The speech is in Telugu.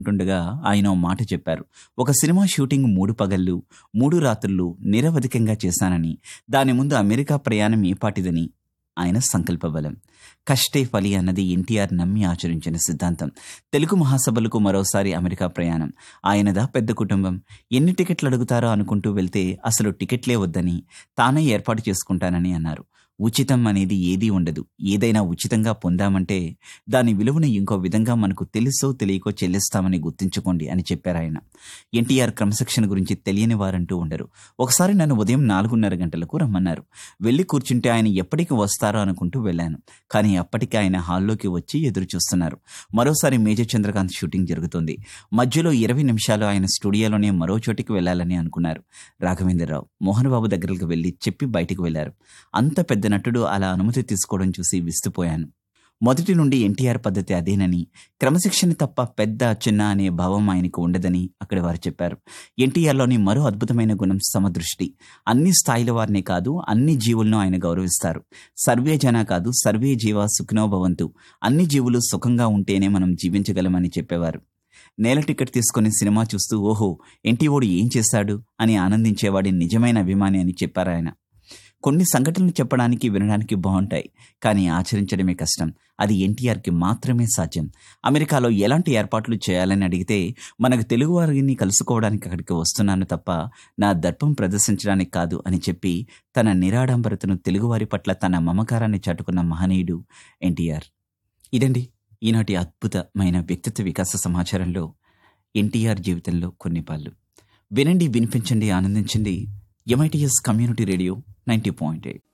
ఉంటుండగా ఆయన ఓ మాట చెప్పారు ఒక సినిమా షూటింగ్ మూడు పగళ్ళు మూడు రాత్రులు నిరవధికంగా చేశానని దాని ముందు అమెరికా ప్రయాణం ఏపాటిదని ఆయన సంకల్ప బలం కష్టే ఫలి అన్నది ఎన్టీఆర్ నమ్మి ఆచరించిన సిద్ధాంతం తెలుగు మహాసభలకు మరోసారి అమెరికా ప్రయాణం ఆయనదా పెద్ద కుటుంబం ఎన్ని టికెట్లు అడుగుతారో అనుకుంటూ వెళ్తే అసలు టికెట్లే వద్దని తానే ఏర్పాటు చేసుకుంటానని అన్నారు ఉచితం అనేది ఏదీ ఉండదు ఏదైనా ఉచితంగా పొందామంటే దాని విలువను ఇంకో విధంగా మనకు తెలుసో తెలియకో చెల్లిస్తామని గుర్తుంచుకోండి అని చెప్పారు ఆయన ఎన్టీఆర్ క్రమశిక్షణ గురించి తెలియని వారంటూ ఉండరు ఒకసారి నన్ను ఉదయం నాలుగున్నర గంటలకు రమ్మన్నారు వెళ్ళి కూర్చుంటే ఆయన ఎప్పటికి వస్తారో అనుకుంటూ వెళ్ళాను కానీ అప్పటికి ఆయన హాల్లోకి వచ్చి ఎదురు చూస్తున్నారు మరోసారి మేజర్ చంద్రకాంత్ షూటింగ్ జరుగుతుంది మధ్యలో ఇరవై నిమిషాలు ఆయన స్టూడియోలోనే మరో చోటికి వెళ్ళాలని అనుకున్నారు రాఘవేంద్రరావు మోహన్ బాబు దగ్గరికి వెళ్ళి చెప్పి బయటికి వెళ్లారు అంత పెద్ద నటుడు అలా అనుమతి తీసుకోవడం చూసి విస్తుపోయాను మొదటి నుండి ఎన్టీఆర్ పద్ధతి అదేనని క్రమశిక్షణ తప్ప పెద్ద చిన్న అనే భావం ఆయనకు ఉండదని అక్కడి వారు చెప్పారు ఎన్టీఆర్లోని మరో అద్భుతమైన గుణం సమదృష్టి అన్ని స్థాయిల వారినే కాదు అన్ని జీవులను ఆయన గౌరవిస్తారు సర్వే జన కాదు సర్వే జీవ సుఖినో భవంతు అన్ని జీవులు సుఖంగా ఉంటేనే మనం జీవించగలమని చెప్పేవారు నేల టికెట్ తీసుకుని సినిమా చూస్తూ ఓహో ఎన్టీఓడు ఏం చేశాడు అని ఆనందించేవాడి నిజమైన అభిమాని అని చెప్పారు ఆయన కొన్ని సంఘటనలు చెప్పడానికి వినడానికి బాగుంటాయి కానీ ఆచరించడమే కష్టం అది ఎన్టీఆర్కి మాత్రమే సాధ్యం అమెరికాలో ఎలాంటి ఏర్పాట్లు చేయాలని అడిగితే మనకు తెలుగు వారిని కలుసుకోవడానికి అక్కడికి వస్తున్నాను తప్ప నా దర్పం ప్రదర్శించడానికి కాదు అని చెప్పి తన నిరాడంబరతను తెలుగువారి పట్ల తన మమకారాన్ని చాటుకున్న మహనీయుడు ఎన్టీఆర్ ఇదండి ఈనాటి అద్భుతమైన వ్యక్తిత్వ వికాస సమాచారంలో ఎన్టీఆర్ జీవితంలో కొన్ని పాళ్ళు వినండి వినిపించండి ఆనందించండి MITS community radio ninety point eight